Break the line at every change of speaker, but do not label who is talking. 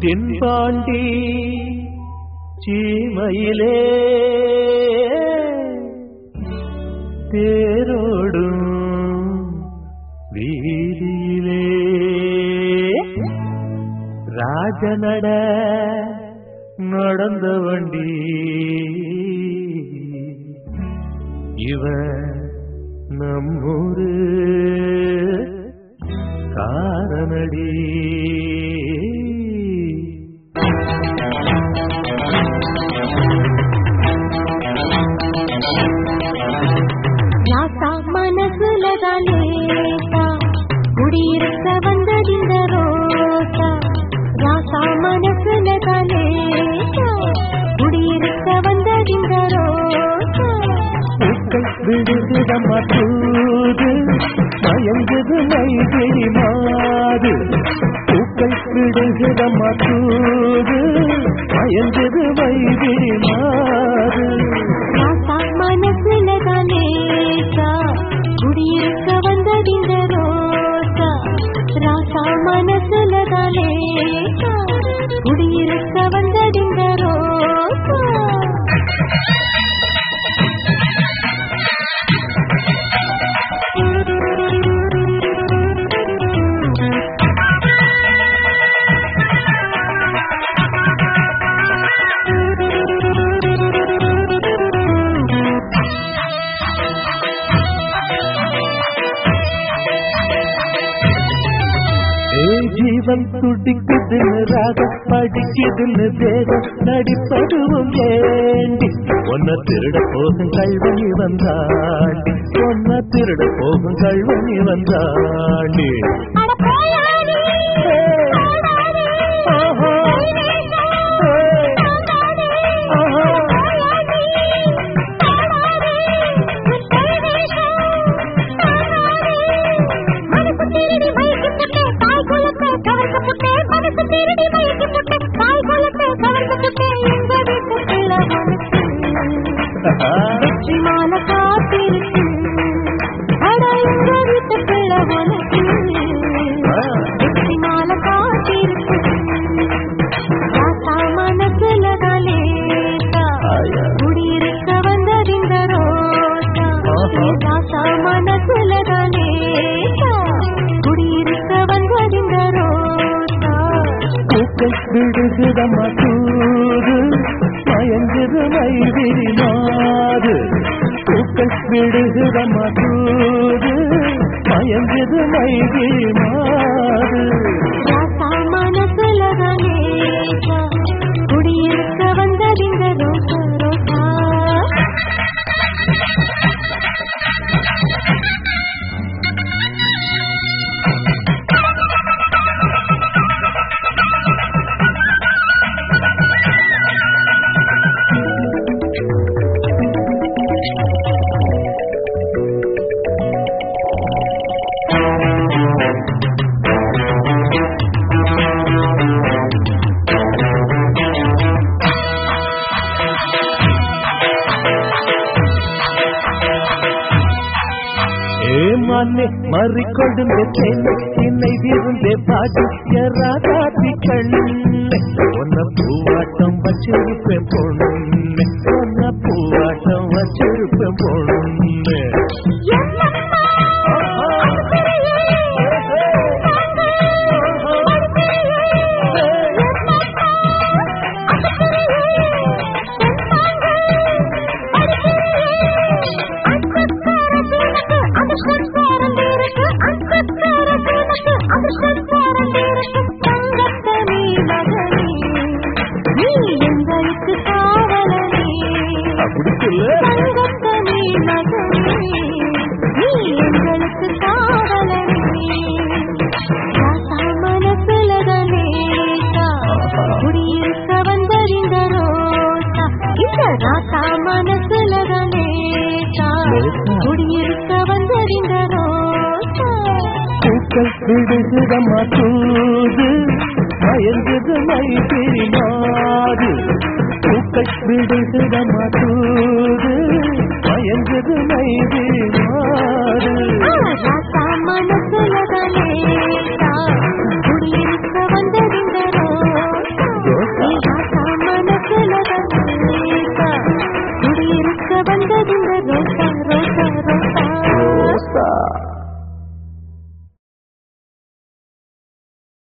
தென்பாண்டி சீமையிலே தேரோடும் வீதியிலே ராஜநட நடந்த வண்டி இவ நம்மூரு காரனடி
ராசா மனசுலதான் லேசா குடியிருக்க வந்ததிந்த ரோசா ராசா மனசுலதான் லேசா குடியிருக்க வந்ததிந்த ரோசா
பூக்கள் விடுதிடமா தூது மயங்குது மைதிரி மாது பூக்கள் விடுதிடமா தூது மயங்குது மைதிரி மாது
ராசா மனசுலதான் லேசா குடியிருக்க வந்ததிந்த ரோசா ராசா மனசுலதான் லேசா குடியிருக்க வந்ததிந்த ரோசா
ஏ ஜீவன் துடிக்குதுன்னு ராகம் படிக்குதுன்னு தேவம் நடிப்பதுவும் ஏண்டி ஒன்ன திருட போகும் கல்வனி வந்தாண்டி ஒன்ன திருட போகும் கல்வனி வந்தாண்டி
அட போயாடி போடாடி
ஆஹா. ஏய். ஆஹா. ஆயா.
குடியிருக்க வந்ததிந்த ரோசா
ஆஹா.
ராசா மனசுலதானே குடியிருக்க வந்ததிந்த ரோசா
பூக்கள் விடுகுதம்மா தூது மயங்குது மைதிரி மாது பூக்கள் விடுகுதம்மா தூது மயங்குது மைதிரி மாது
ராசா மனசுலதானே குடியிருக்க வந்ததிந்த ரோசா ரோசா
ஏமானே மறிக்கொடுந்த தேனை என்னை விருந்தே பாடி ராதாத்தி கண்ணு ஒன்ன பூவாட்டம் வச்சிருப்பேன் பொண்ணு ஒன்ன பூவாட்டம் வச்சிருப்பேன் பொண்ணு அப்படி சொல்லு
தங்கத்தனி நகரே, நீ எங்களுக்கு காவலனே. ராசா மனசுலதானே ராசா, குடியிருக்க வந்தறிந்த ரோசா. இந்த ராசா மனசுலதானே ராசா, குடியிருக்க வந்தறிந்த ரோசா.
பூக்கள் விடுகுதம்மா தூது மயங்குது மைதிரி மாது பூக்கள் விடுகுதம்மா தூது மயங்குது மைதிரி மாது
ஆ, ராசா மனசுலதானே ராசா, குடியிருக்க வந்தறிந்த ரோசா. வந்தது இந்த ரோசா ரோசா ரோசா